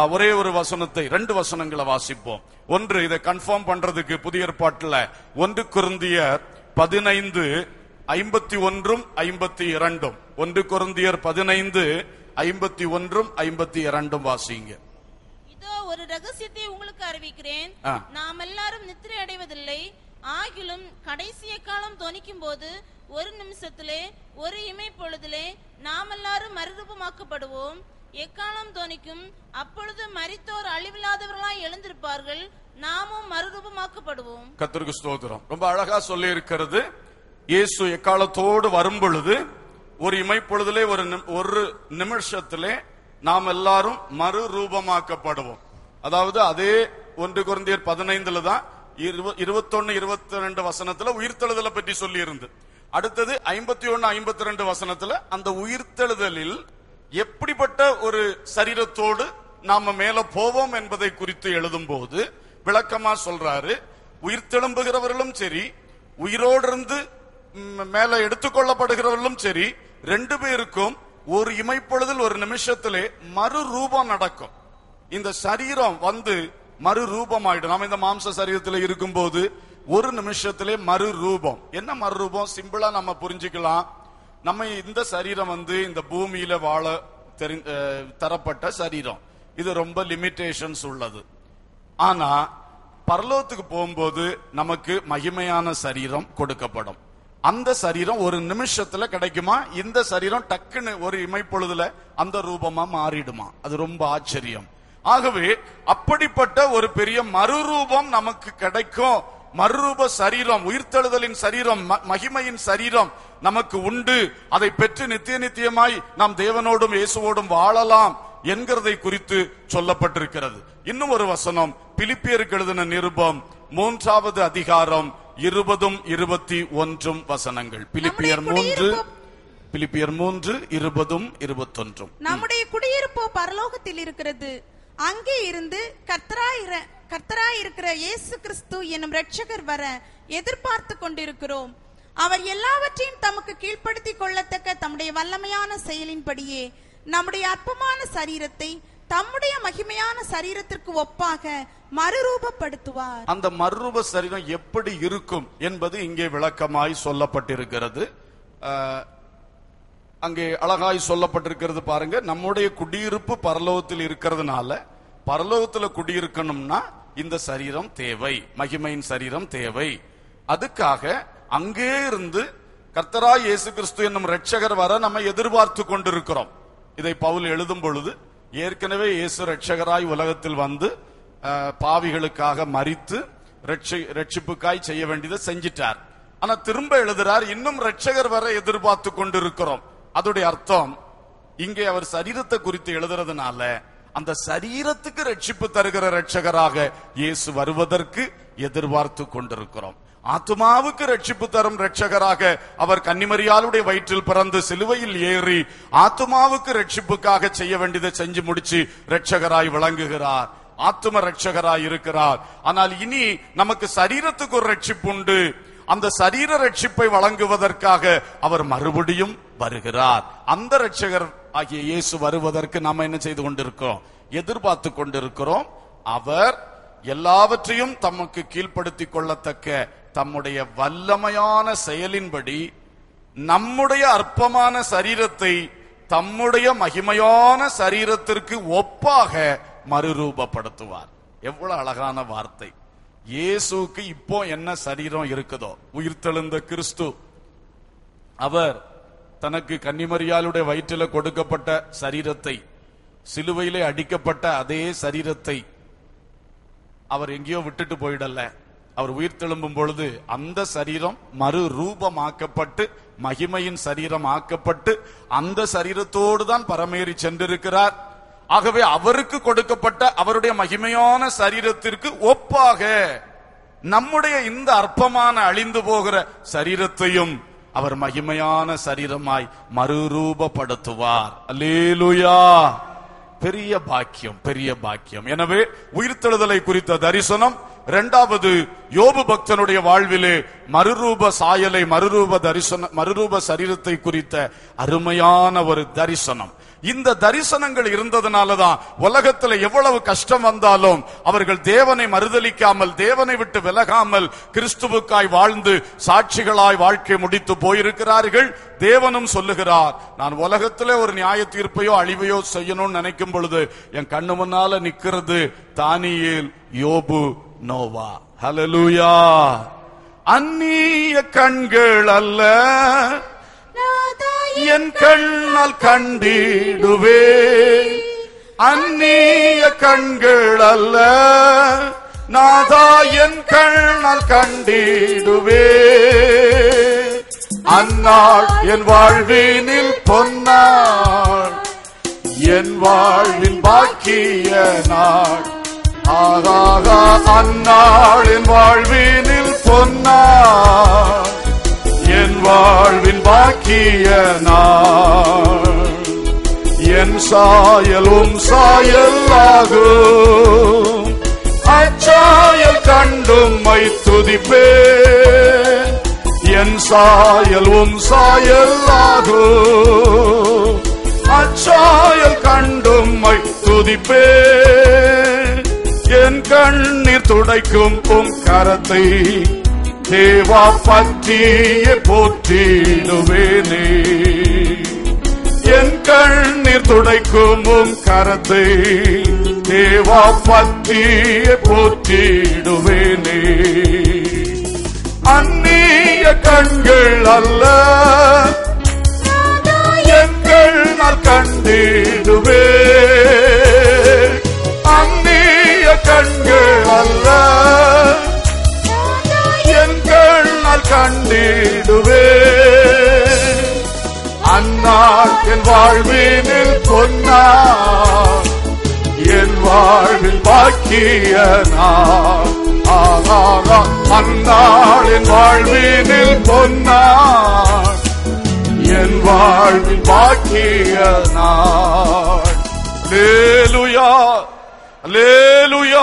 ஒரே ஒரு வசனத்தை ரெண்டு வசனங்களை வாசிப்போம் ஒன்று இதை கன்ஃபார்ம் பண்றதுக்கு புதிய ஏற்பாட்டுல ஒன்று குருந்தியர் பதினைந்து ஐம்பத்தி ஒன்றும் ஐம்பத்தி இரண்டும் ஒன்று குருந்தியர் பதினைந்து ஐம்பத்தி ஒன்றும் ஐம்பத்தி இரண்டும் வாசிங்க இதோ ஒரு ரகசியத்தை உங்களுக்கு அறிவிக்கிறேன் ஆ. நாம் எல்லாரும் நித்திரை அடைவதில்லை ஆகிலும் கடைசிய காலம் தொனிக்கும் போது ஒரு நிமிஷத்திலே ஒரு இமை பொழுதிலே நாம் எல்லாரும் மறுரூபமாக்கப்படுவோம் எக்காலம் தொனிக்கும் அப்பொழுது மரித்தோர் அழிவில்லாதவர்களாய் எழுந்திருப்பார்கள் நாமும் மறுரூபமாக்கப்படுவோம் கர்த்தருக்கு ஸ்தோத்திரம் ரொம்ப அழகா சொல்லி இருக்கிறது இயேசு எக்காலத்தோடு வரும் பொழுது ஒரு இமைப்பொழுதிலே ஒரு நிமி- ஒரு நிமிஷத்திலே நாம் எல்லாரும் மறுரூபமாக்கப்படுவோம் அதாவது அதே ஒன்று குருந்தியர் பதினைந்துல தான் இருவ- இருபத்தொன்னு இருபத்தி ரெண்டு வசனத்துல உயிர்த்தெழுதலை பற்றி சொல்லி இருந்து அடுத்தது ஐம்பத்தி ஒன்னு ஐம்பத்தி ரெண்டு வசனத்துல அந்த உயிர்த்தெழுதலில் எப்படிப்பட்ட ஒரு சரீரத்தோடு நாம மேல போவோம் என்பதை குறித்து எழுதும் போது விளக்கமா சொல்றாரு உயிர்த்தெழும்புகிறவர்களும் சரி உயிரோடு இருந்து ம், மேல எடுத்துக்கொள்ளப்படுகிறவர்களும் சரி ரெண்டு பேருக்கும் ஒரு இமைப்பொழுதில் ஒரு நிமிஷத்திலே மறுரூபம் நடக்கும் இந்த சரீரம் வந்து மறுரூபமாயிடும் நாம இந்த மாம்ச சரீரத்தில் இருக்கும்போது ஒரு நிமிஷத்திலே மறுரூபம் என்ன மறுரூபம் சிம்பிளா நம்ம புரிஞ்சுக்கலாம் நம்ம இந்த சரீரம் வந்து இந்த பூமியில வாழ தெரி- அஹ், தரப்பட்ட சரீரம் இது ரொம்ப லிமிட்டேஷன்ஸ் உள்ளது ஆனா பரலோகத்துக்கு போகும்போது நமக்கு மகிமையான சரீரம் கொடுக்கப்படும் அந்த சரீரம் ஒரு நிமிஷத்துல கிடைக்குமா இந்த சரீரம் டக்குன்னு ஒரு இமைப்பொழுதுல அந்த ரூபமா மாறிடுமா அது ரொம்ப ஆச்சரியம் ஆகவே அப்படிப்பட்ட ஒரு பெரிய மறுரூபம் நமக்கு கிடைக்கும் மறுரூப சரீரம் உயிர்த்தெழுதலின் சரீரம் ம- மகிமையின் சரீரம் நமக்கு உண்டு அதை பெற்று நித்திய நித்தியமாய் நாம் தேவனோடும் இயேசுவோடும் வாழலாம் என்கிறதை குறித்து சொல்லப்பட்டிருக்கிறது இன்னும் ஒரு வசனம் பிலிப்பியருக்கு எழுதின நிருபம் மூன்றாவது அதிகாரம் இருபதும் இருபத்தி ஒன்றும் வசனங்கள் பிலிப்பியர் நம்முடைய மூன்று குடியிருப்பு- பிலிப்பியர் மூன்று இருபதும் இருபத்தொன்றும் நம்முடைய குடியிருப்போ பரலோகத்தில் இருக்கிறது அங்கே இருந்து கர்த்தராயிர கர்த்தராயிருக்கிற இயேசு கிறிஸ்து என்னும் இரட்சகர் வர எதிர்பார்த்து கொண்டிருக்கிறோம் அவர் எல்லாவற்றையும் தமக்கு கீழ்ப்படுத்திக் கொள்ளத்தக்க தம்முடைய வல்லமையான செயலின்படியே நம்முடைய அற்பமான சரீரத்தை தம்முடைய மகிமையான சரீரத்திற்கு ஒப்பாக மறுரூபப்படுத்துவார் அந்த மறுரூப சரீரம் எப்படி இருக்கும் என்பது இங்கே விளக்கமாய் சொல்லப்பட்டிருக்கிறது அஹ், அங்கே அழகாய் சொல்லப்பட்டிருக்கிறது பாருங்க நம்முடைய குடியிருப்பு பரலோகத்தில் இருக்கிறதுனால பரலோகத்துல குடியிருக்கணும்னா இந்த சரீரம் தேவை மகிமையின் சரீரம் தேவை அதுக்காக அங்கே இருந்து கர்த்தராய் இயேசு கிறிஸ்து என்னும் இரட்சகர் வர நம்ம எதிர்பார்த்து கொண்டிருக்கிறோம் இதை பவுல் எழுதும் பொழுது ஏற்கனவே இயேசு இரட்சகராய் உலகத்தில் வந்து அஹ், பாவிகளுக்காக மரித்து ரட்சி- ரட்சிப்புக்காய் செய்ய வேண்டியதை செஞ்சிட்டார் ஆனா திரும்ப எழுதுறார் இன்னும் ரட்சகர் வர எதிர்பார்த்து கொண்டிருக்கிறோம் அதோடைய அர்த்தம் இங்கே அவர் சரீரத்தை குறித்து எழுதுறதுனால அந்த சரீரத்துக்கு ரட்சிப்பு தருகிற ரட்சகராக இயேசு வருவதற்கு எதிர்பார்த்து கொண்டிருக்கிறோம் ஆத்துமாவுக்கு ரட்சிப்பு தரும் ரட்சகராக அவர் கன்னிமரியாளுடைய வயிற்றில் பிறந்து சிலுவையில் ஏறி ஆத்துமாவுக்கு ரட்சிப்புக்காக செய்ய வேண்டியதை செஞ்சு முடிச்சு ரட்சகராய் விளங்குகிறார் ஆத்தும ரட்சகராய் இருக்கிறார் ஆனால் இனி நமக்கு சரீரத்துக்கு ஒரு ரட்சிப்பு உண்டு அந்த சரீர ரட்சிப்பை வழங்குவதற்காக அவர் மறுபடியும் வருகிறார் அந்த ரட்சகர் ஆகிய இயேசு வருவதற்கு நாம என்ன செய்து கொண்டிருக்கிறோம் எதிர்பார்த்து கொண்டிருக்கிறோம் அவர் எல்லாவற்றையும் தமக்கு கீழ்ப்படுத்திக் கொள்ளத்தக்க தம்முடைய வல்லமையான செயலின்படி நம்முடைய அற்பமான சரீரத்தை தம்முடைய மகிமையான சரீரத்திற்கு ஒப்பாக மறுரூபப்படுத்துவார் எவ்வளவு அழகான வார்த்தை இயேசுவுக்கு இப்போ என்ன சரீரம் இருக்குதோ உயிர்த்தெழுந்த கிறிஸ்து அவர் தனக்கு கன்னிமரியாளுடைய வயிற்றில கொடுக்கப்பட்ட சரீரத்தை சிலுவையிலே அடிக்கப்பட்ட அதே சரீரத்தை அவர் எங்கேயோ விட்டுட்டு போயிடல அவர் உயிர் தெழும்பும் பொழுது அந்த சரீரம் மறு ரூபமாக்கப்பட்டு மகிமையின் சரீரம் ஆக்கப்பட்டு அந்த சரீரத்தோடு தான் பரமேறி சென்றிருக்கிறார் ஆகவே அவருக்கு கொடுக்கப்பட்ட அவருடைய மகிமையான சரீரத்திற்கு ஒப்பாக நம்முடைய இந்த அற்பமான அழிந்து போகிற சரீரத்தையும் அவர் மகிமையான சரீரமாய் மறுரூபப்படுத்துவார் அல்லேலூயா பெரிய பாக்கியம் பெரிய பாக்கியம் எனவே உயிர்த்தெழுதலை குறித்த தரிசனம் இரண்டாவது யோபு பக்தனுடைய வாழ்விலே மறுரூப சாயலை மறுரூப தரிசன மறுரூப சரீரத்தை குறித்த அருமையான ஒரு தரிசனம் இந்த தரிசனங்கள் இருந்ததுனாலதான் உலகத்துல எவ்வளவு கஷ்டம் வந்தாலும் அவர்கள் தேவனை மறுதலிக்காமல் தேவனை விட்டு விலகாமல் கிறிஸ்துவுக்காய் வாழ்ந்து சாட்சிகளாய் வாழ்க்கை முடித்து போயிருக்கிறார்கள் தேவனும் சொல்லுகிறார் நான் உலகத்திலே ஒரு நியாய தீர்ப்பையோ அழிவையோ செய்யணும்னு நினைக்கும் பொழுது என் கண்ணு முன்னால நிக்கிறது தானியேல் யோபு நோவா ஹalleluya அந்நிய கண்கள் அல்ல என் கண்ணால் கண்டிடுவே அந்நிய கண்கள் அல்ல நாதா என் கண்ணால் கண்டிடுவே அந்நாள் என் வாழ்வினில் பொன்னாள் என் வாழ்வின் பாக்கிய நாள் ஆகாகா அந்நாளின் வாழ்வினில் பொன்னாள் என் வாழ்வின் பாக்கிய நாள் என் சாயலும் சாயலாகும் அச்சாயல் கண்டும் மை துதிப்பேன் என் சாயலும் சாயலாகும் அச்சாயல் கண்டும் மை துதிப்பேன் என் கண்ணீர் துடைக்கும் உம் கரத்தை தேவா பற்றிய போற்றிடுவேனே என் கண்ணீர் துடைக்கும் உம் கரத்தை தேவா பற்றிய போற்றிடுவேனே அந்நிய கண்கள் அல்ல எங்கள் நான் கண்டிடுவே அந்நிய கண்கள் அல்ல எங்கள் நான் கண்டிடுவே அந்நாள் என் வாழ்வினில் பொன்னார் என் வாழ்வில் பாக்கிய நாள் ஆகாகா அந்நாள் என் வாழ்வினில் பொன்னார் என் வாழ்வில் பாக்கிய நாள் லேலுயா லேலுயா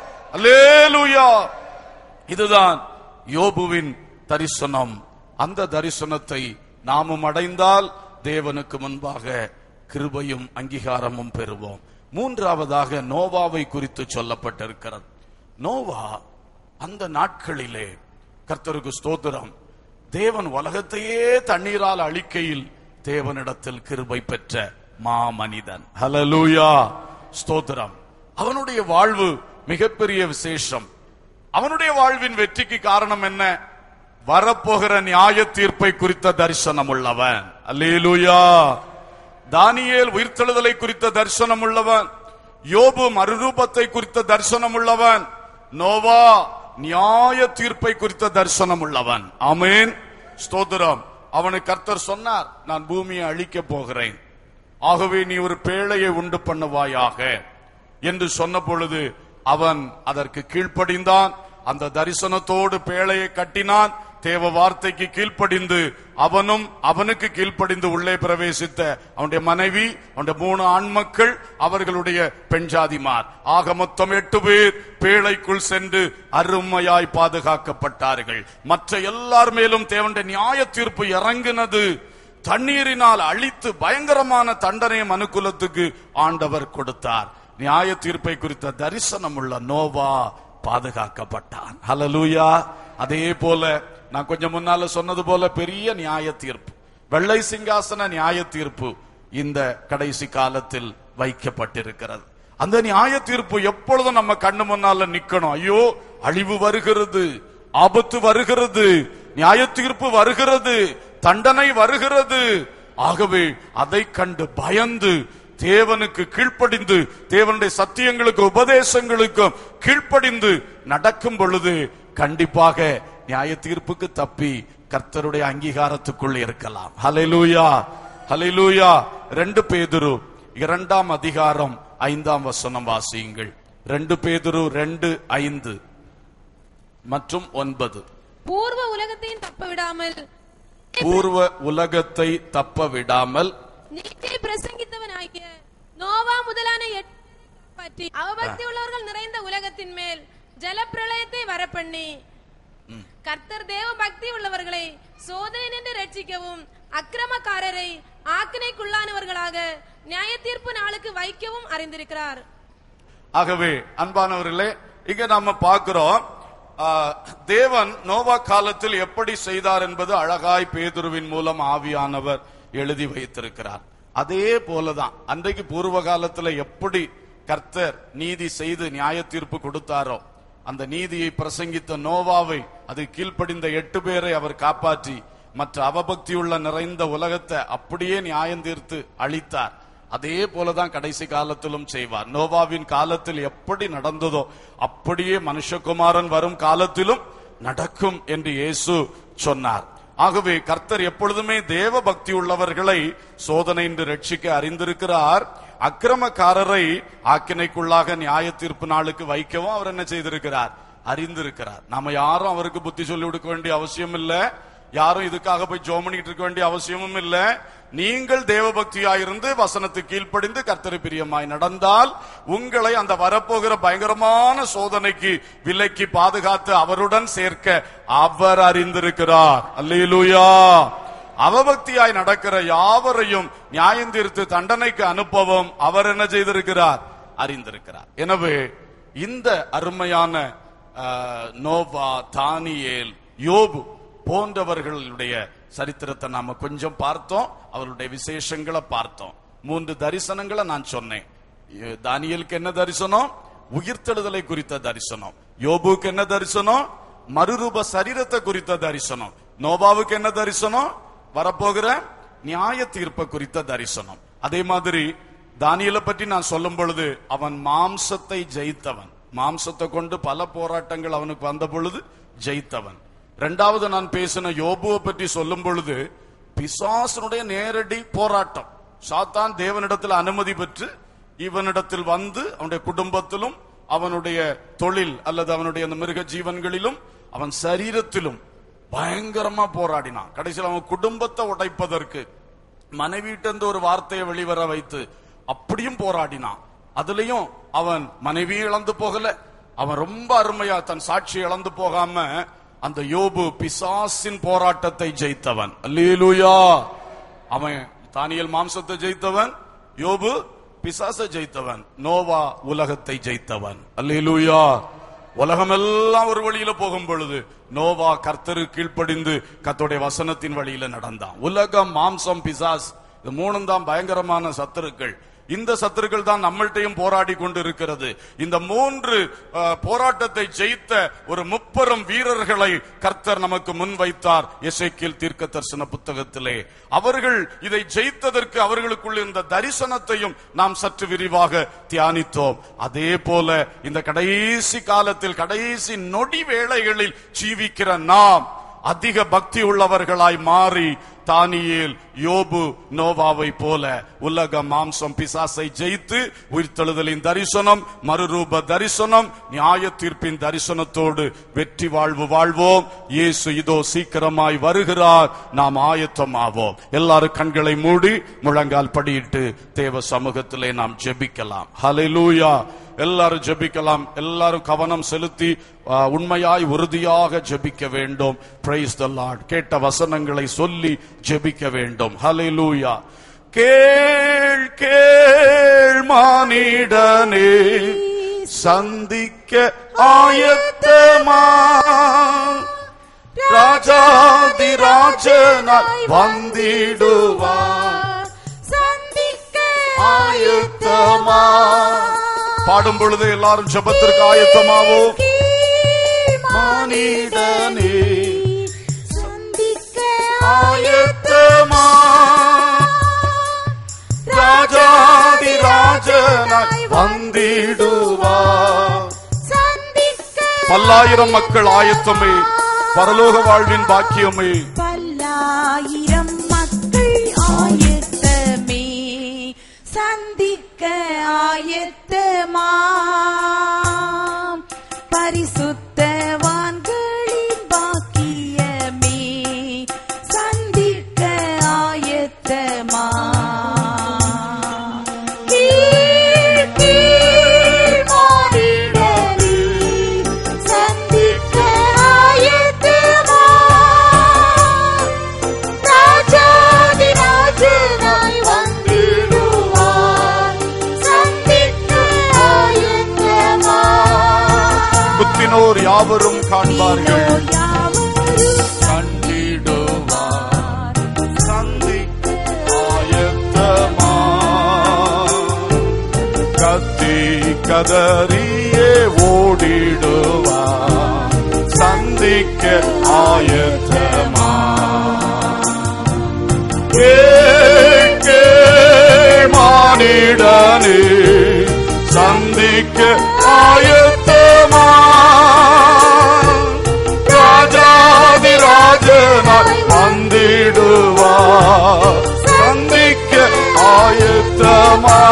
லேலுயா இதுதான் யோபுவின் தரிசனம் அந்த தரிசனத்தை நாமும் அடைந்தால் தேவனுக்கு முன்பாக கிருபையும் அங்கீகாரமும் பெறுவோம் மூன்றாவதாக நோவாவை குறித்து சொல்லப்பட்டிருக்கிறது நோவா அந்த நாட்களிலே கர்த்தருக்கு ஸ்தோத்திரம் தேவன் உலகத்தையே தண்ணீரால் அழிக்கையில் தேவனிடத்தில் கிருபை பெற்ற மாமனிதன் ஹலலூயா ஸ்தோத்திரம் அவனுடைய வாழ்வு மிகப்பெரிய விசேஷம் அவனுடைய வாழ்வின் வெற்றிக்கு காரணம் என்ன வரப்போகிற நியாய தீர்ப்பை குறித்த தரிசனம் உள்ளவன் அல்லேலூயா தானியேல் உயிர்த்தெழுதலை குறித்த தரிசனம் உள்ளவன் யோபு மறுரூபத்தை குறித்த தரிசனம் உள்ளவன் நோவா நியாய தீர்ப்பை குறித்த தரிசனம் உள்ளவன் ஆமென் ஸ்தோத்திரம் அவனுக்கு கர்த்தர் சொன்னார் நான் பூமியை அழிக்கப் போகிறேன் ஆகவே நீ ஒரு பேழையை உண்டு பண்ணுவாயாக என்று சொன்ன பொழுது அவன் அதற்கு கீழ்ப்படிந்தான் அந்த தரிசனத்தோடு பேழையை கட்டினான் தேவ வார்த்தைக்கு கீழ்ப்படிந்து அவனும் அவனுக்கு கீழ்ப்படிந்து உள்ளே பிரவேசித்த அவனுடைய மனைவி அவனுடைய மூணு ஆண்மக்கள் அவர்களுடைய பெண்ஜாதிமார் ஆக மொத்தம் எட்டு பேர் பேழைக்குள் சென்று அருமையாய் பாதுகாக்கப்பட்டார்கள் மற்ற எல்லார் மேலும் தேவனுடைய நியாய தீர்ப்பு இறங்கினது தண்ணீரினால் அழித்து பயங்கரமான தண்டனை மனுக்குலத்துக்கு ஆண்டவர் கொடுத்தார் நியாய தீர்ப்பை குறித்த தரிசனம் உள்ள நோவா பாதுகாக்கப்பட்டான் ஹலலூயா அதே போல நான் கொஞ்சம் முன்னால சொன்னது போல பெரிய நியாய தீர்ப்பு வெள்ளை சிங்காசன நியாய தீர்ப்பு இந்த கடைசி காலத்தில் வைக்கப்பட்டிருக்கிறது அந்த நியாய தீர்ப்பு எப்பொழுதும் நம்ம கண்ணு முன்னால நிக்கணும் ஐயோ அழிவு வருகிறது ஆபத்து வருகிறது நியாய தீர்ப்பு வருகிறது தண்டனை வருகிறது ஆகவே அதை கண்டு பயந்து தேவனுக்கு கீழ்ப்படிந்து தேவனுடைய சத்தியங்களுக்கு உபதேசங்களுக்கும் கீழ்ப்படிந்து நடக்கும் பொழுது கண்டிப்பாக நியாய தீர்ப்புக்கு தப்பி கர்த்தருடைய அங்கீகாரத்துக்குள் இருக்கலாம் ஹalleluya ஹalleluya ரெண்டு பேதுரு இரண்டாம் அதிகாரம் ஐந்தாம் வசனம் வாசியுங்கள் ரெண்டு பேதுரு ரெண்டு ஐந்து மற்றும் ஒன்பது பூர்வ உலகத்தையும் தப்ப விடாமல் பூர்வ உலகத்தை தப்ப விடாமல் நீட்டை பிரசங்கித்தவனாகிய நோவா முதலான எட்டு பற்றி அவபக்தி உள்ளவர்கள் நிறைந்த உலகத்தின் மேல் ஜலப்பிரளயத்தை வரப்பண்ணி கர்த்தர் தேவ பக்தி உள்ளவர்களை சோதனை நின்று ரட்சிக்கவும் அக்கிரமக்காரரை ஆக்கினைக்குள்ளானவர்களாக நியாய தீர்ப்பு நாளுக்கு வைக்கவும் அறிந்திருக்கிறார் ஆகவே அன்பானவர்களே இங்க நாம பார்க்கிறோம் ஆ, தேவன் நோவா காலத்தில் எப்படி செய்தார் என்பது அழகாய் பேதுருவின் மூலம் ஆவியானவர் எழுதி வைத்திருக்கிறார் அதே போலதான் அன்றைக்கு பூர்வ காலத்துல எப்படி கர்த்தர் நீதி செய்து நியாய தீர்ப்பு கொடுத்தாரோ அந்த நீதியை பிரசங்கித்த நோவாவை அது கீழ்ப்படிந்த எட்டு பேரை அவர் காப்பாற்றி மற்ற அவபக்தியுள்ள நிறைந்த உலகத்தை அப்படியே நியாயம் தீர்த்து அழித்தார் அதே போலதான் கடைசி காலத்திலும் செய்வார் நோவாவின் காலத்தில் எப்படி நடந்ததோ அப்படியே மனுஷகுமாரன் வரும் காலத்திலும் நடக்கும் என்று இயேசு சொன்னார் ஆகவே கர்த்தர் எப்பொழுதுமே தேவ பக்தி உள்ளவர்களை சோதனை என்று ரட்சிக்க அறிந்திருக்கிறார் அக்கிரமக்காரரை ஆக்கினைக்குள்ளாக நியாய தீர்ப்பு நாளுக்கு வைக்கவும் அவர் என்ன செய்திருக்கிறார் அறிந்திருக்கிறார் நாம யாரும் அவருக்கு புத்தி சொல்லி கொடுக்க வேண்டிய அவசியம் இல்ல யாரும் இதுக்காக போய் ஜோம் பண்ணிட்டு இருக்க வேண்டிய அவசியமும் இல்ல நீங்கள் தேவபக்தியாயிருந்து வசனத்துக்கு கீழ்ப்படிந்து கர்த்தரை பிரியமாய் நடந்தால் உங்களை அந்த வரப்போகிற பயங்கரமான சோதனைக்கு விலைக்கு பாதுகாத்து அவருடன் சேர்க்க அவர் அறிந்திருக்கிறார் அல்லேலூயா அவபக்தியாய் நடக்கிற யாவரையும் நியாயம் தீர்த்து தண்டனைக்கு அனுப்பவும் அவர் என்ன செய்திருக்கிறார் அறிந்திருக்கிறார் எனவே இந்த அருமையான ஆஹ், நோவா தானியேல் யோபு போன்றவர்களுடைய சரித்திரத்தை நாம கொஞ்சம் பார்த்தோம் அவருடைய விசேஷங்களை பார்த்தோம் மூன்று தரிசனங்களை நான் சொன்னேன் எ- தானியேலுக்கு என்ன தரிசனம் உயிர்த்தெழுதலை குறித்த தரிசனம் யோபுக்கு என்ன தரிசனம் மறுரூப சரீரத்தை குறித்த தரிசனம் நோபாவுக்கு என்ன தரிசனம் வரப்போகிற நியாய தீர்ப்பை குறித்த தரிசனம் அதே மாதிரி தானியலை பற்றி நான் சொல்லும் பொழுது அவன் மாம்சத்தை ஜெயித்தவன் மாம்சத்தை கொண்டு பல போராட்டங்கள் அவனுக்கு வந்த பொழுது ஜெயித்தவன் இரண்டாவது நான் பேசின யோபுவை பற்றி சொல்லும் பொழுது பிசாசனுடைய நேரடி போராட்டம் சாத்தான் தேவனிடத்தில் அனுமதி பெற்று இவனிடத்தில் வந்து அவனுடைய குடும்பத்திலும் அவனுடைய தொழில் அல்லது அவனுடைய அந்த மிருக ஜீவன்களிலும் அவன் சரீரத்திலும் பயங்கரமா போராடினான் கடைசியில் அவன் குடும்பத்தை உடைப்பதற்கு மனைவியிட்ட ஒரு வார்த்தையை வெளிவர வைத்து அப்படியும் போராடினான் அதுலயும் அவன் மனைவி இழந்து போகல அவன் ரொம்ப அருமையா தன் சாட்சி இழந்து போகாம அந்த யோபு பிசாசின் போராட்டத்தை ஜெயித்தவன் அல்லேலூயா அவன் தானியல் மாம்சத்தை ஜெயித்தவன் யோபு பிசாசை ஜெயித்தவன் நோவா உலகத்தை ஜெயித்தவன் அல்லேலூயா உலகமெல்லாம் ஒரு வழியில போகும் பொழுது நோவா கர்த்தரு கீழ்ப்படிந்து கர்த்தருடைய வசனத்தின் வழியில நடந்தான் உலகம் மாம்சம் பிசாஸ் இது மூணும் தான் பயங்கரமான சத்துருக்கள் இந்த சத்துருக்கள் தான் நம்மள்ட்டையும் போராடி கொண்டு இருக்கிறது இந்த மூன்று அஹ், போராட்டத்தை ஜெயித்த ஒரு முப்பெரும் வீரர்களை கர்த்தர் நமக்கு முன்வைத்தார் எசேக்கியேல் தீர்க்க தரிசன புத்தகத்திலே அவர்கள் இதை ஜெயித்ததற்கு அவர்களுக்குள் இருந்த தரிசனத்தையும் நாம் சற்று விரிவாக தியானித்தோம் அதே போல இந்த கடைசி காலத்தில் கடைசி நொடி வேளைகளில் ஜீவிக்கிற நாம் அதிக பக்தி உள்ளவர்களாய் மாறி தானியேல் யோபு நோவாவை போல உலக மாம்சம் பிசாசை ஜெயித்து உயிர்த்தெழுதலின் தரிசனம் மறுரூப தரிசனம் நியாய தீர்ப்பின் தரிசனத்தோடு வெற்றி வாழ்வு வாழ்வோம் இயேசு இதோ சீக்கிரமாய் வருகிறார் நாம் ஆயத்தமாவோம் எல்லாரும் கண்களை மூடி முழங்கால் படியிட்டு தேவ சமூகத்திலே நாம் ஜெபிக்கலாம் ஹalleluya எல்லாரும் ஜெபிக்கலாம் எல்லாரும் கவனம் செலுத்தி ஆ, உண்மையாய் உறுதியாக ஜெபிக்க வேண்டும் பிரைஸ் த லார்ட் கேட்ட வசனங்களை சொல்லி ஜெபிக்க வேண்டும் ஹalleluya கேள் கேள் மானிடனே சந்திக்க ஆயத்தமா ராஜாதி ராஜனாய் வந்திடுவார் சந்திக்க ஆயத்தமா பாடும் பொழுது எல்லாரும் ஜெபத்திற்கு ஆயத்தமாவோம் மானிடனே சந்திக்க ஆயத்தமா ராஜாதி ராஜனாய் வந்திடுவார் சந்திக்க பல்லாயிரம் மக்கள் ஆயத்தமே பரலோக வாழ்வின் பாக்கியமே பல்லாயிரம் மக்கள் ஆயத்தமே சந்திக்க ஆயத்தமாம் பரிசுத்தவான்களின் பாக்கியமே சந்திக்க ஆயத்தமா கீழ் கீழ் மாறிடலே யாவரும் காண்பார்கள் யாவரும் கண்டிடுவார் சந்திக்க ஆயத்தமா கத்தி கதறியே ஓடிடுவார் சந்திக்க ஆயத்தமா கேள், கேள், மானிடனே சந்திக்க ஆயத்தமா ராஜாதி ராஜனாய் வந்திடுவா சந்திக்க ஆயத்தமா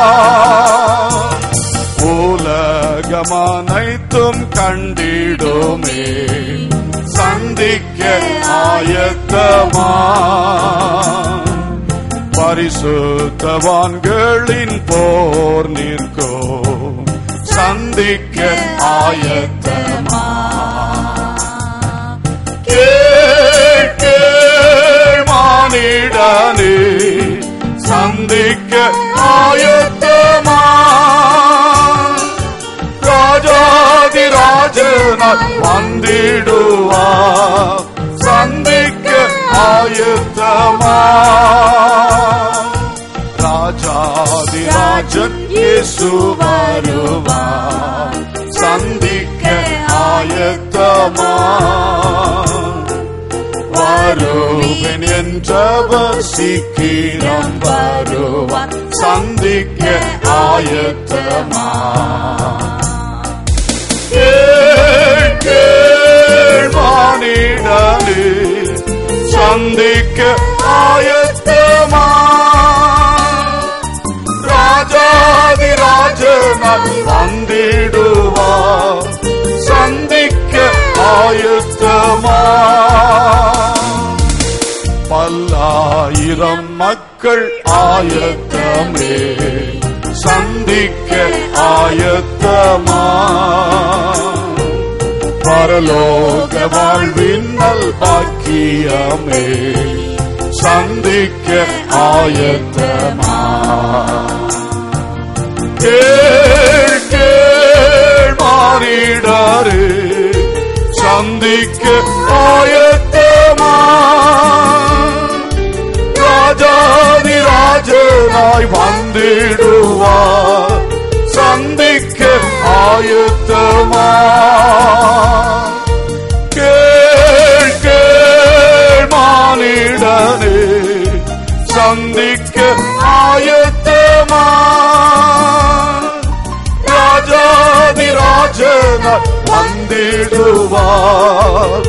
உலகமனைத்தும் கண்டிடுமே சந்திக்க ஆயத்தமா பரிசுத்தவான்களின் போர் நிற்கோ சந்திக்க ஆயத்தமா கேள், கேள், மானிடனே சந்திக்க ஆயத்தமா ராஜாதி ராஜனாய் வந்திடுவா சந்திக்க ஆயத்தமா ராஜாதி ராஜன் இயேசு வருவா சந்திக்க ஆயத்தமா வருவேன் என்றவர் சீக்கிரம் வருவார் சந்திக்க ஆயத்தமா கேள், கேள், மானிடனே சந்திக்க ஆயத்தமா ராஜாதி ராஜனாய் வந்திடுவா சந்திக்க ஆயத்தமா பல்லாயிரம் மக்கள் ஆயத்தமே சந்திக்க ஆயத்தமா பரலோக வாழ்வின் நல் பாக்கியமே சந்திக்க ஆயத்தமா கேள் கேள் மாறிடாரு சந்திக்க ஆயத்தமா ராஜாதி ராஜனாய் வந்திடுவார் சந்திக்க ஆயத்தமா கேள் கேள் மானிடனே சந்திக்க ஆயத்தமா ராஜாதி ராஜனாய் வந்திடுவார்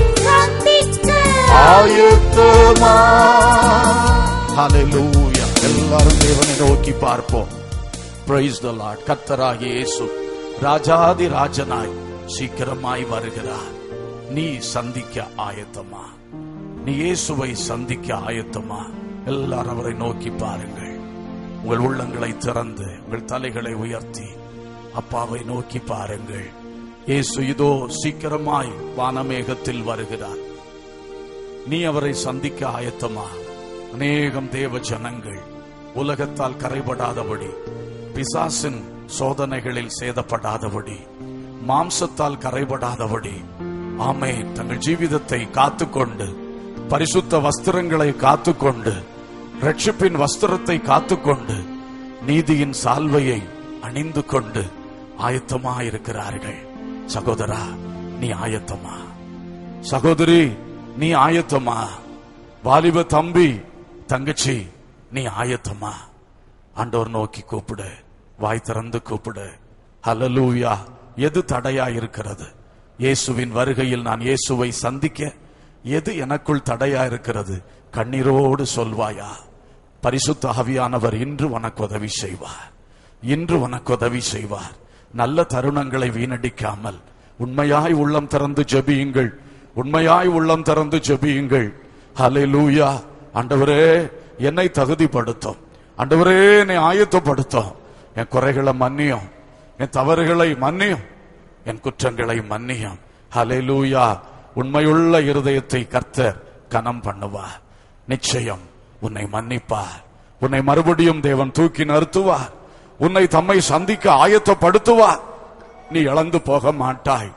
ஆயத்தமா ஹalleluya எல்லாரும் தேவனை நோக்கி பார்ப்போம் praise the lord கர்த்தராகிய இயேசு ராஜாதி ராஜனாய் சீக்கிரமாய் வருகிறார் நீ சந்திக்க ஆயத்தமா நீ இயேசுவை சந்திக்க ஆயத்தமா எல்லாரும் அவரை நோக்கி பாருங்கள் உங்கள் உள்ளங்களை திறந்து உங்கள் தலைகளை உயர்த்தி அப்பாவை நோக்கி பாருங்கள் இயேசு இதோ சீக்கிரமாய் வானமேகத்தில் வருகிறார் நீ அவரை சந்திக்க ஆயத்தமா அநேகம் தேவ ஜனங்கள் உலகத்தால் கரைபடாதபடி பிசாசின் சோதனைகளில் சேதப்படாதபடி மாம்சத்தால் கரைபடாதபடி ஆமே தங்கள் ஜீவிதத்தை காத்துக்கொண்டு பரிசுத்த வஸ்திரங்களை காத்துக்கொண்டு ரட்சிப்பின் வஸ்திரத்தை காத்துக்கொண்டு நீதியின் சால்வையை அணிந்து கொண்டு ஆயத்தமா இருக்கிறார்கள் சகோதரா நீ ஆயத்தமா சகோதரி நீ ஆயத்தமா வாலிப தம்பி தங்கச்சி நீ ஆயத்தமா ஆண்டவர் நோக்கி கூப்பிடு வாய் திறந்து கூப்பிடு ஹalleluya எது தடையா இருக்கிறது இயேசுவின் வருகையில் நான் இயேசுவை சந்திக்க எது எனக்குள் தடையா இருக்கிறது கண்ணீரோடு சொல்வாயா பரிசுத்த ஆவியானவர் இன்று உனக்கு உதவி செய்வார் இன்று உனக்கு உதவி செய்வார் நல்ல தருணங்களை வீணடிக்காமல் உண்மையாய் உள்ளம் திறந்து ஜெபியுங்கள் உண்மையாய் உள்ளம் திறந்து ஜெபியுங்கள் ஹalleluya ஆண்டவரே என்னை தகுதிப்படுத்தும் ஆண்டவரே என்னை ஆயத்தப்படுத்தும் என் குறைகளை மன்னியும் என் தவறுகளை மன்னியும் என் குற்றங்களை மன்னியும் ஹalleluya உண்மையுள்ள இருதயத்தை கர்த்தர் கனம் பண்ணுவார் நிச்சயம் உன்னை மன்னிப்பார் உன்னை மறுபடியும் தேவன் தூக்கி நிறுத்துவார் உன்னை தம்மை சந்திக்க ஆயத்தப்படுத்துவார் நீ இழந்து போக மாட்டாய்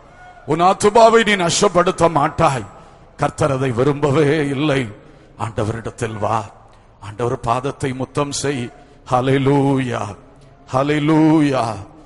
உன் ஆத்துமாவை நீ நஷ்டப்படுத்த மாட்டாய் கர்த்தர் அதை விரும்பவே இல்லை ஆண்டவரிடத்தில் வா ஆண்டவர் பாதத்தை முத்தம் செய் ஹalleluya ஹalleluya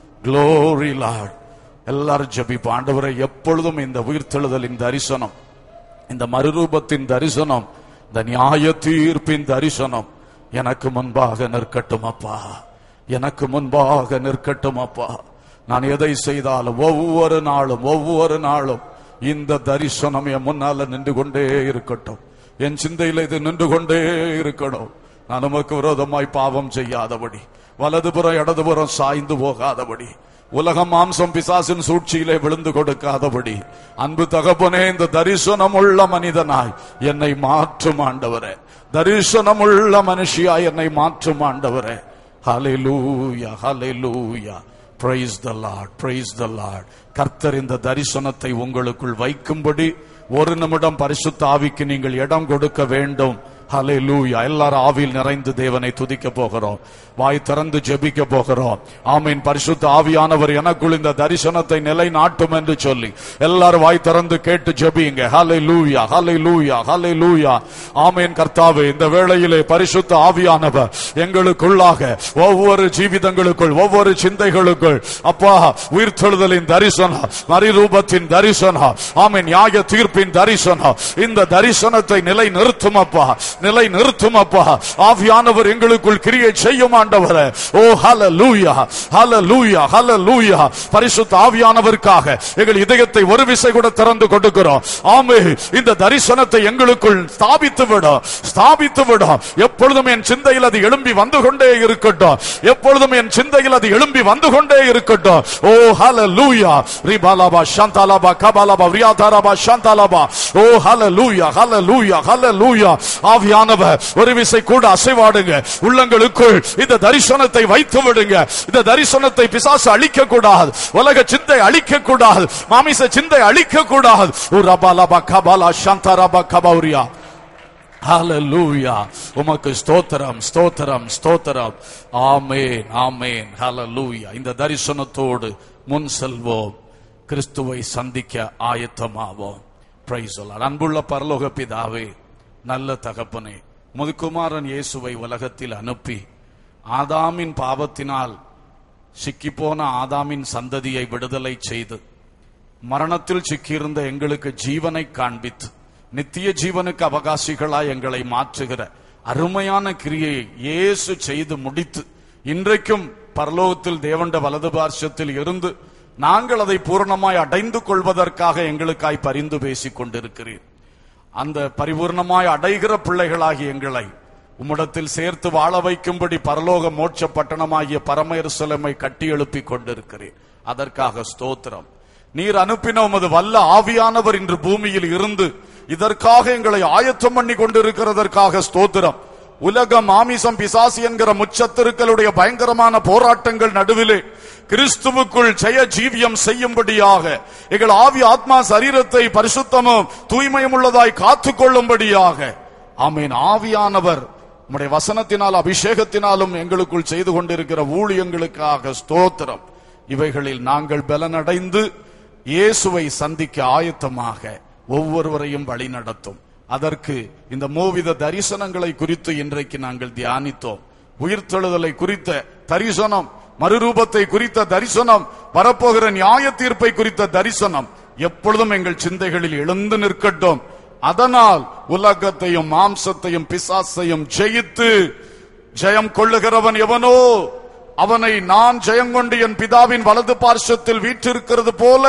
glory lord எல்லாரும் ஜெபிப்போம் ஆண்டவரை எப்பொழுதும் இந்த உயிர்த்தெழுதலின் தரிசனம் இந்த மறுரூபத்தின் தரிசனம் இந்த நியாய தீர்ப்பின் தரிசனம் எனக்கு முன்பாக நிற்கட்டும் அப்பா எனக்கு முன்பாக நிற்கட்டும் அப்பா நான் எதை செய்தாலும் ஒவ்வொரு நாளும் ஒவ்வொரு நாளும் இந்த தரிசனம் என் முன்னால நின்று கொண்டே இருக்கட்டும் என் சிந்தையில் இது நின்று கொண்டே இருக்கணும் நான் உமக்கு விரோதமாய் பாவம் செய்யாதபடி வலதுபுறம் இடதுபுறம் சாய்ந்து போகாதபடி உலகம் மாம்சம் பிசாசின் சூழ்ச்சியிலே விழுந்து கொடுக்காதபடி அன்பு தகப்பனே இந்த தரிசனமுள்ள மனிதனாய் என்னை மாற்றும் ஆண்டவரே தரிசனமுள்ள மனுஷியாய் என்னை மாற்றும் ஆண்டவரே ஹalleluya ஹalleluya praise the lord praise the lord கர்த்தர் இந்த தரிசனத்தை உங்களுக்குள் வைக்கும்படி ஒரு நிமிடம் பரிசுத்த ஆவிக்கு நீங்கள் இடம் கொடுக்க வேண்டும் ஹalleluya எல்லாரும் ஆவியில் நிறைந்து தேவனை துதிக்க போகிறோம் வாய் திறந்து ஜெபிக்க போகிறோம் ஆமீன் பரிசுத்த ஆவியானவர் எனக்குள் இந்த தரிசனத்தை நிலைநாட்டும் என்று சொல்லி எல்லாரும் வாய் திறந்து கேட்டு ஜெபிங்க ஹalleluya ஹalleluya ஹalleluya ஆமீன் கர்த்தாவே இந்த வேளையிலே பரிசுத்த ஆவியானவர் எங்களுக்குள்ளாக ஒவ்வொரு ஜீவிதங்களுக்குள் ஒவ்வொரு சிந்தைகளுக்குள் அப்பா உயிர்த்தெழுதலின் தரிசனம் மறுரூபத்தின் தரிசனம் ஆமீன் நியாய தீர்ப்பின் தரிசனம் இந்த தரிசனத்தை நிலை நிறுத்தும் அப்பா நிலை நிறுத்தும் அப்பா ஆவியானவர் எங்களுக்குள் கிரியை செய்யும் ஆண்டவரே ஓ ஹalleluya ஹalleluya ஹalleluya பரிசுத்த ஆவியானவருக்காக எங்கள் இதயத்தை ஒரு விசை கூட திறந்து கொடுக்கிறோம் ஆமே இந்த தரிசனத்தை எங்களுக்குள் ஸ்தாபித்து விடும் ஸ்தாபித்து விடும் எப்பொழுதும் என் சிந்தையில் அது எழும்பி வந்து கொண்டே இருக்கட்டும் எப்பொழுதும் என் சிந்தையில் அது எழும்பி வந்து கொண்டே இருக்கட்டும் ஓ ஹalleluya ரிபாலாபா சாந்தாலாபா கபாலாபா வியாதாராபா சாந்தாலாபா ஓ ஹalleluya ஹalleluya ஹalleluya ஆவியானவர் ஒரு விசை கூட அசைவாடுங்க உள்ளங்களுக்குள் இந்த தரிசனத்தை வைத்து விடுங்க இந்த தரிசனத்தை பிசாசு அழிக்க கூடாது உலக சிந்தை அழிக்க கூடாது மாமிச சிந்தை அழிக்க கூடாது ஓ ரபாலாபா கபாலா சாந்தாராபா கபௌரியா ஹalleluya உமக்கு ஸ்தோத்திரம் ஸ்தோத்திரம் ஸ்தோத்திரம் ஆமென் ஆமென் ஹalleluya இந்த தரிசனத்தோடு முன் செல்வோம் கிறிஸ்துவை சந்திக்க ஆயத்தமாவோம் பிரைஸ் அன்புள்ள பரலோக பிதாவே நல்ல தகப்பனே முதுகுமாரன் இயேசுவை உலகத்தில் அனுப்பி ஆதாமின் பாவத்தினால் சிக்கிப்போன ஆதாமின் சந்ததியை விடுதலை செய்து மரணத்தில் சிக்கியிருந்த எங்களுக்கு ஜீவனை காண்பித்து நித்திய ஜீவனுக்கு அவகாசிகளாய் எங்களை மாற்றுகிற அருமையான கிரியையை இயேசு செய்து முடித்து இன்றைக்கும் பரலோகத்தில் தேவண்ட வலது பார்ஷத்தில் இருந்து நாங்கள் அதை பூரணமாய் அடைந்து கொள்வதற்காக எங்களுக்காய் பரிந்து பேசிக் கொண்டிருக்கிறீர் அந்த பரிபூர்ணமாய் அடைகிற பிள்ளைகளாகி எங்களை உம்மிடத்தில் சேர்த்து வாழ வைக்கும்படி பரலோக மோட்ச பட்டணமாகிய பரம எருசலேமை கட்டி எழுப்பிக் கொண்டிருக்கிறேன் அதற்காக ஸ்தோத்திரம் நீர் அனுப்பின உமது வல்ல ஆவியானவர் இன்று பூமியில் இருந்து இதற்காக எங்களை ஆயத்தம் பண்ணி கொண்டிருக்கிறதற்காக ஸ்தோத்திரம் உலக மாமிசம் பிசாசி என்கிற முச்சத்திருக்களுடைய பயங்கரமான போராட்டங்கள் நடுவிலே கிறிஸ்துவுக்குள் ஜெய ஜீவியம் செய்யும்படியாக எங்கள் ஆவி ஆத்மா சரீரத்தை பரிசுத்தமும் தூய்மையும் உள்ளதாய் காத்துக் கொள்ளும்படியாக ஆமீன் ஆவியானவர் உம்முடைய வசனத்தினால் அபிஷேகத்தினாலும் எங்களுக்குள் செய்து கொண்டிருக்கிற ஊழியங்களுக்காக ஸ்தோத்திரம் இவைகளில் நாங்கள் பலனடைந்து இயேசுவை சந்திக்க ஆயத்தமாக ஒவ்வொருவரையும் வழி நடத்தும் அதற்கு இந்த மூவித தரிசனங்களை குறித்து இன்றைக்கு நாங்கள் தியானித்தோம் உயிர்த்தெழுதலை குறித்த தரிசனம் மறுரூபத்தை குறித்த தரிசனம் வரப்போகிற நியாய தீர்ப்பை குறித்த தரிசனம் எப்பொழுதும் எங்கள் சிந்தைகளில் எழுந்து நிற்கட்டும் அதனால் உலகத்தையும் மாம்சத்தையும் பிசாசையும் ஜெயித்து ஜெயம் கொள்ளுகிறவன் எவனோ அவனை நான் ஜெயங்கொண்டு என் பிதாவின் வலது பார்শ্বத்தில் வீற்றிருக்கிறது போல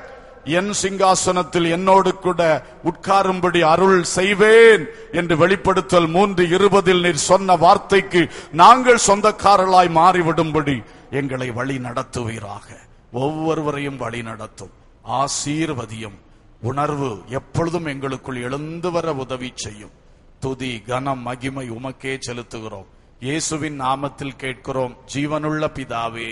என் சிங்காசனத்தில் என்னோடு கூட உட்காரும்படி அருள் செய்வேன் என்று வெளிப்படுத்தல் மூன்று இருபதில் நீர் சொன்ன வார்த்தைக்கு நாங்கள் சொந்தக்காரர்களாய் மாறிவிடும்படி எங்களை வழி நடத்துவீராக ஒவ்வொருவரையும் வழி நடத்தும் ஆசீர்வதியும் உணர்வு எப்பொழுதும் எங்களுக்குள் எழுந்து வர உதவி செய்யும் துதி கனம் மகிமை உமக்கே செலுத்துகிறோம் இயேசுவின் நாமத்தில் கேட்கிறோம் ஜீவனுள்ள பிதாவே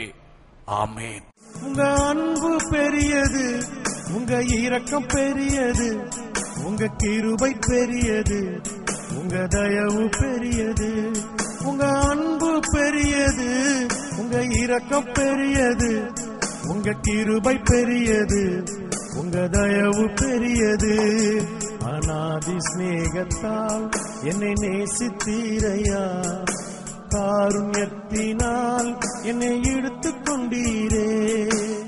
ஆமேன் உங்க அன்பு பெரியது உங்க இரக்கம் பெரியது உங்க கிருபை பெரியது உங்க தயவு பெரியது உங்க அன்பு பெரியது உங்க இரக்கம் பெரியது உங்க கிருபை பெரியது உங்க தயவு பெரியது அநாதி சிநேகத்தால் என்னை நேசித்தீரையா காருண்யத்தினால் என்னை இழுத்துக் கொண்டீரே